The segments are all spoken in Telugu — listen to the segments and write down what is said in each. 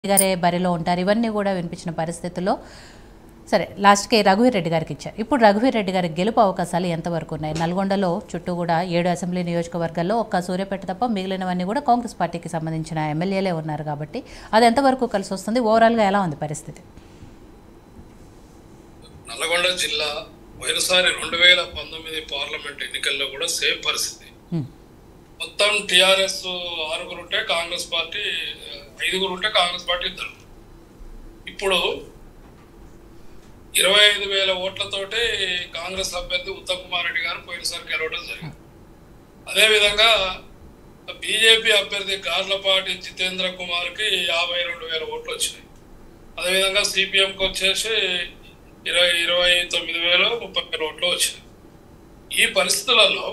గారే బరిలో ఉంటారు ఇవన్నీ కూడా వినిపించిన పరిస్థితుల్లో సరే లాస్ట్కి రఘువీర్ రెడ్డి గారికి ఇచ్చారు ఇప్పుడు రఘువీర్ రెడ్డి గారికి గెలుపు అవకాశాలు ఎంతవరకు ఉన్నాయి నల్గొండలో చుట్టూ కూడా ఏడు అసెంబ్లీ నియోజకవర్గాల్లో ఒక్క సూర్యాపేట తప్ప మిగిలినవన్నీ కూడా కాంగ్రెస్ పార్టీకి సంబంధించిన ఎమ్మెల్యేలే ఉన్నారు కాబట్టి అది ఎంతవరకు కలిసి వస్తుంది ఓవరాల్గా ఎలా ఉంది పరిస్థితి నల్లగొండ జిల్లా పోయినసారి రెండు వేల పంతొమ్మిది పార్లమెంట్ ఎన్నికల్లో కూడా సేమ్ పరిస్థితి హ్మ్. మొత్తం టిఆర్ఎస్ ఆరుగురు ఉంటే కాంగ్రెస్ పార్టీ ఆ, ఐదుగురు ఉంటే కాంగ్రెస్ పార్టీ ఇద్దరు ఇప్పుడు ఇరవై ఐదు వేల ఓట్లతోటి కాంగ్రెస్ అభ్యర్థి ఉత్తమ్ కుమార్ రెడ్డి గారు పోయినసారి గెలవడం జరిగింది అదేవిధంగా బీజేపీ అభ్యర్థి గార్లపాటి జితేంద్ర కుమార్కి యాభై రెండు వేల ఓట్లు వచ్చినాయి అదేవిధంగా సిపిఎంకి వచ్చేసి ఇరవై ఇరవై తొమ్మిది వేలు ముప్పై వేల ఓట్లు వచ్చినాయి ఈ పరిస్థితులలో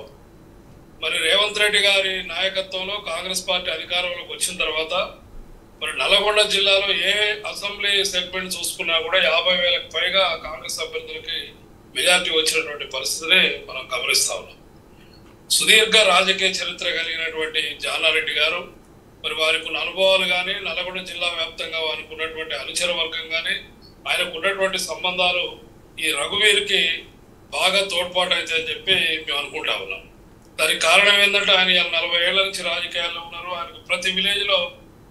మరి రేవంత్ రెడ్డి గారి నాయకత్వంలో కాంగ్రెస్ పార్టీ అధికారంలోకి వచ్చిన తర్వాత మరి నల్గొండ జిల్లాలో ఏ అసెంబ్లీ సెగ్మెంట్ చూసుకున్నా కూడా యాభై వేలకు పైగా కాంగ్రెస్ అభ్యర్థులకి మెజార్టీ వచ్చినటువంటి పరిస్థితిని మనం గమనిస్తా ఉన్నాం సుదీర్ఘ రాజకీయ చరిత్ర కలిగినటువంటి జానారెడ్డి గారు మరి వారికి ఉన్న అనుభవాలు కానీ నల్గొండ జిల్లా వ్యాప్తంగా వారికి ఉన్నటువంటి అనుచర వర్గం కానీ ఆయనకు ఉన్నటువంటి సంబంధాలు ఈ రఘువీర్కి బాగా తోడ్పాటు అయితే అని చెప్పి మేము అనుకుంటా ఉన్నాం దానికి కారణం ఏంటంటే ఆయన ఇవాళ నలభై ఏళ్ల నుంచి రాజకీయాల్లో ఉన్నారు ఆయనకు ప్రతి విలేజ్ లో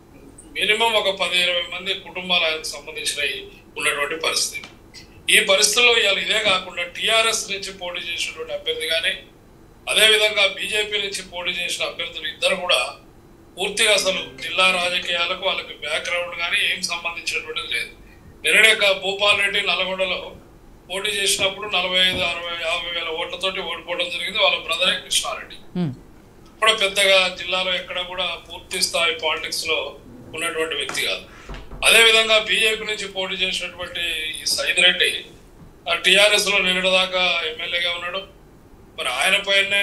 మినిమం ఒక పది ఇరవై మంది కుటుంబాలు ఆయనకు సంబంధించినవి ఉన్నటువంటి పరిస్థితి ఈ పరిస్థితుల్లో ఇవాళ ఇదే కాకుండా టిఆర్ఎస్ నుంచి పోటీ చేసినటువంటి అభ్యర్థి కానీ అదేవిధంగా బీజేపీ నుంచి పోటీ చేసిన అభ్యర్థులు ఇద్దరు కూడా పూర్తిగా అసలు జిల్లా రాజకీయాలకు వాళ్ళకి బ్యాక్గ్రౌండ్ కానీ ఏం సంబంధించినటువంటిది లేదు నిన్ననే కా- భూపాల్ రెడ్డి నల్గొండలో పోటీ చేసినప్పుడు నలభై ఐదు అరవై యాభై వేల ఓట్లతోటి ఓడిపోవడం జరిగింది వాళ్ళ బ్రదరే కృష్ణారెడ్డి హ్మ్. కూడా పెద్దగా జిల్లాలో ఎక్కడ కూడా పూర్తి స్థాయి పాలిటిక్స్ లో ఉన్నటువంటి వ్యక్తి కాదు అదే విధంగా బీజేపీ నుంచి పోటీ చేసినటువంటి ఈ సైద్ రెడ్డి టిఆర్ఎస్ లో నిన్నటిదాకా ఎమ్మెల్యేగా ఉన్నాడు మరి ఆయన పైనే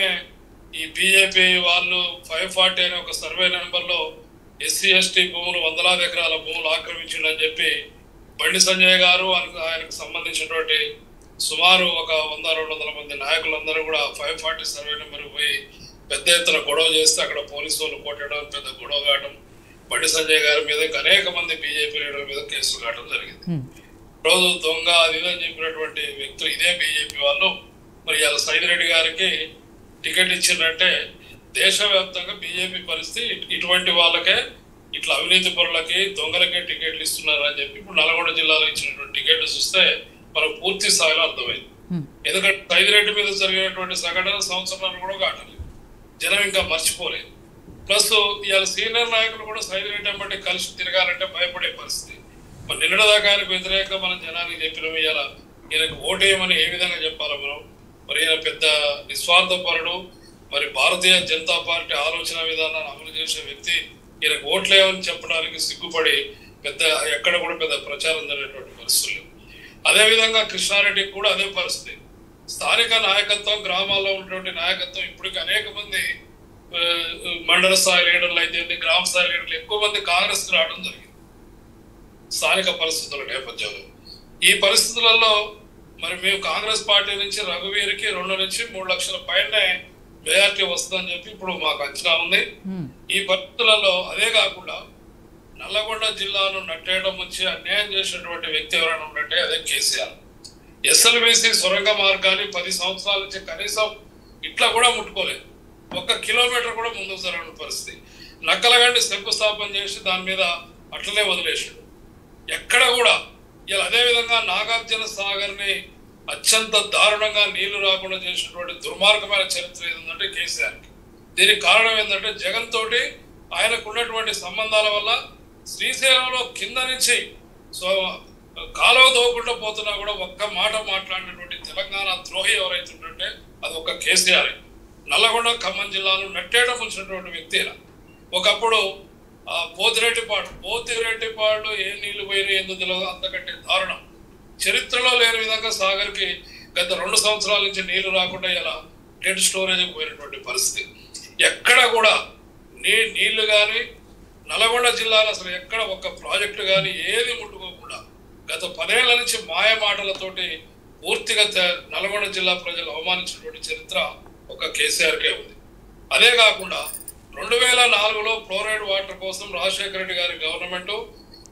ఈ బీజేపీ వాళ్ళు ఫైవ్ ఫార్టీ అనే ఒక సర్వే నెంబర్ లో ఎస్సీ ఎస్టీ భూములు వందలాది ఎకరాల భూములు ఆక్రమించిండని చెప్పి బండి సంజయ్ గారు ఆయనకు ఆయనకు సంబంధించినటువంటి సుమారు ఒక వంద రెండు వందల మంది నాయకులందరూ కూడా ఫైవ్ ఫార్టీ సర్వే నెంబర్ పోయి పెద్ద ఎత్తున గొడవ చేస్తే అక్కడ పోలీసు వాళ్ళు కొట్టడం పెద్ద గొడవ కావడం బండి సంజయ్ గారి మీద ఇంకా అనేక మంది బీజేపీ లీడర్ల మీద కేసులు కావడం జరిగింది హ్మ్. రోజు దొంగ అది ఇది అని చెప్పినటువంటి వ్యక్తులు ఇదే బీజేపీ వాళ్ళు మరి ఇలా సైద్ రెడ్డి గారికి టికెట్ ఇచ్చిందంటే దేశవ్యాప్తంగా బీజేపీ పరిస్థితి ఇట్- ఇటువంటి వాళ్ళకే ఇట్లా అవినీతి పరులకి దొంగలకే టికెట్లు ఇస్తున్నారు అని చెప్పి ఇప్పుడు నల్గొండ జిల్లాలో ఇచ్చినటువంటి టికెట్లు చూస్తే మనకు పూర్తి స్థాయిలో అర్థమైంది హ్మ్. ఎందుకంటే సైద్ రెడ్డి మీద జరిగినటువంటి సంఘటన సంవత్సరాలు కూడా కాటలేదు జనం ఇంకా మర్చిపోలేదు ప్లస్ ఇవాళ సీనియర్ నాయకులు కూడా సైద్ రెడ్డి వెంబడి కలిసి తిరగాలంటే భయపడే పరిస్థితి మరి నిన్నటిదాకా ఆయనకు వ్యతిరేకంగా మనం జనానికి చెప్పినాం ఇవాళ ఈయనకు ఓటేయమని ఏ విధంగా చెప్పాలో మనం మరి ఈయన పెద్ద నిస్వార్థపరుడు మరి భారతీయ జనతా పార్టీ ఆలోచన విధానాన్ని అమలు చేసే వ్యక్తి ఈయనకు ఓట్లేయమని చెప్పడానికి సిగ్గుపడి పెద్ద ఎక్కడ కూడా పెద్ద ప్రచారం జరిగేటువంటి పరిస్థితులు లేవు. అదే విధంగా కృష్ణారెడ్డికి కూడా అదే పరిస్థితి స్థానిక నాయకత్వం గ్రామాల్లో ఉన్నటువంటి నాయకత్వం ఇప్పటికి అనేక మంది ఆ, మండల స్థాయి లీడర్లు అయితే గ్రామ స్థాయి లీడర్లు ఎక్కువ మంది కాంగ్రెస్ కి రావడం జరిగింది స్థానిక పరిస్థితుల నేపథ్యంలో ఈ పరిస్థితులలో మరి మేము కాంగ్రెస్ పార్టీ నుంచి రఘువీర్కి రెండు నుంచి మూడు లక్షల పైనే మెజార్టీ వస్తుందని చెప్పి ఇప్పుడు మాకు అంచనా ఉంది హ్మ్. ఈ పరిస్థితులలో అదే కాకుండా నల్లగొండ జిల్లాను నట్టేయడం నుంచి అన్యాయం చేసినటువంటి వ్యక్తి ఎవరైనా ఉన్నట్టే అదే కేసీఆర్ ఎస్ఎల్బిసి సొరంగ మార్గాన్ని పది సంవత్సరాల నుంచి కనీసం ఇట్లా కూడా ముట్టుకోలేదు ఒక్క కిలోమీటర్ కూడా ముందుకు జరగని పరిస్థితి నక్కలగండి శంకుస్థాపన చేసి దాని మీద అట్లనే వదిలేసాడు ఎక్కడ కూడా ఇలా అదే విధంగా నాగార్జున సాగర్ ని అత్యంత దారుణంగా నీళ్లు రాకుండా చేసినటువంటి దుర్మార్గమైన చరిత్ర ఏదంటే కేసీఆర్ కి దీనికి కారణం ఏంటంటే జగన్ తోటి ఆయనకు ఉన్నటువంటి సంబంధాల వల్ల శ్రీశైలంలో కింద నుంచి సో కాలువ దోకుండా పోతున్నా కూడా ఒక్క మాట మాట్లాడినటువంటి తెలంగాణ ద్రోహి ఎవరైతే ఉంటుంటే అది ఒక కేసీఆర్ నల్లగొండ ఖమ్మం జిల్లాలో నట్టేట ముంచినటువంటి వ్యక్తి ఈయన. ఒకప్పుడు ఆ పోతిరెడ్డిపాడు పోతిరెడ్డిపాడు ఏ నీళ్లు పోయినాయి ఎందుకు తెలియదు అంతకంటే దారుణం చరిత్రలో లేని విధంగా సాగర్ కి గత రెండు సంవత్సరాల నుంచి నీళ్లు రాకుండా ఇలా డెడ్ స్టోరేజ్ పోయినటువంటి పరిస్థితి ఎక్కడ కూడా నీ నీళ్లు కానీ నల్గొండ జిల్లాలో అసలు ఎక్కడ ఒక్క ప్రాజెక్టు కానీ ఏది ముట్టుకోకుండా గత పదేళ్ల నుంచి మాయ మాటలతోటి పూర్తిగా తె- నల్గొండ జిల్లా ప్రజలు అవమానించినటువంటి చరిత్ర ఒక కేసీఆర్కే ఉంది అదే కాకుండా రెండు వేల నాలుగులో ఫ్లోరైడ్ వాటర్ కోసం రాజశేఖర రెడ్డి గారి గవర్నమెంట్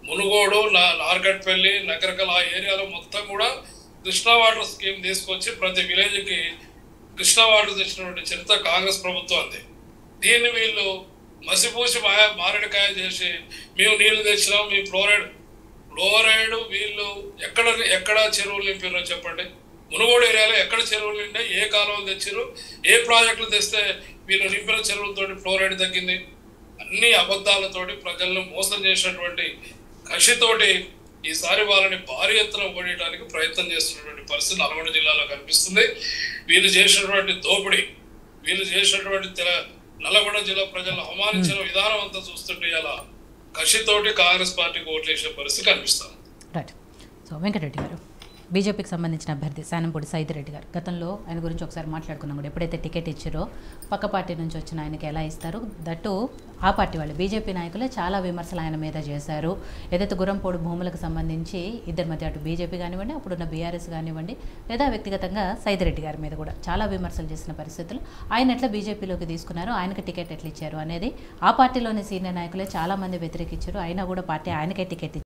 మునుగోడు నా నార్కట్పల్లి నకరకల ఆ ఏరియాలో మొత్తం కూడా కృష్ణా వాటర్ స్కీమ్ తీసుకొచ్చి ప్రతి విలేజ్కి కృష్ణా వాటర్ తెచ్చినటువంటి చరిత్ర కాంగ్రెస్ ప్రభుత్వం దీన్ని వీళ్ళు మసిపూసి మాయ మారేడుకాయ చేసి మేము నీళ్లు తెచ్చినాం మీ ఫ్లోరైడ్ ఫ్లోరైడ్ వీళ్ళు ఎక్కడ ఎక్కడ చెరువులు నింపారో చెప్పండి మునుగోడు ఏరియాలో ఎక్కడ చెరువులు నిండా ఏ కాలువలు తెచ్చారు ఏ ప్రాజెక్టులు తెస్తే వీళ్ళు నింపిన చెరువులతోటి ఫ్లోరైడ్ తగ్గింది అన్ని అబద్ధాలతోటి ప్రజలను మోసం చేసినటువంటి కషితోటి ఈసారి వాళ్ళని భారీ ఎత్తున ఓడేయడానికి ప్రయత్నం చేస్తున్నటువంటి పరిస్థితి నల్గొండ జిల్లాలో కనిపిస్తుంది వీళ్ళు చేసినటువంటి దోపిడీ వీళ్ళు చేసినటువంటి తెల- నల్లగొండ జిల్లా ప్రజలను అవమానించిన విధానం అంతా చూస్తుంటే ఇలా కషితోటి కాంగ్రెస్ పార్టీకి ఓట్లేసే పరిస్థితి కనిపిస్తుంది రైట్ సో వెంకటరెడ్డి గారు బీజేపీకి సంబంధించిన అభ్యర్థి శానంపూడి సైదిరెడ్డి గారు గతంలో ఆయన గురించి ఒకసారి మాట్లాడుకున్నాం కూడా ఎప్పుడైతే టికెట్ ఇచ్చారో పక్క పార్టీ నుంచి వచ్చిన ఆయనకి ఎలా ఇస్తారు దట్టు ఆ పార్టీ వాళ్ళు బీజేపీ నాయకులే చాలా విమర్శలు ఆయన మీద చేశారు ఏదైతే గుర్రంపోడు భూములకు సంబంధించి ఇద్దరి మధ్య అటు బీజేపీ కానివ్వండి అప్పుడున్న బీఆర్ఎస్ కానివ్వండి లేదా వ్యక్తిగతంగా సైదిరెడ్డి గారి మీద కూడా చాలా విమర్శలు చేసిన పరిస్థితులు ఆయన ఎట్లా బీజేపీలోకి తీసుకున్నారు ఆయనకి టికెట్ ఎట్లా ఇచ్చారు అనేది ఆ పార్టీలోని సీనియర్ నాయకులే చాలామంది వ్యతిరేకించారు అయినా కూడా పార్టీ ఆయనకే టికెట్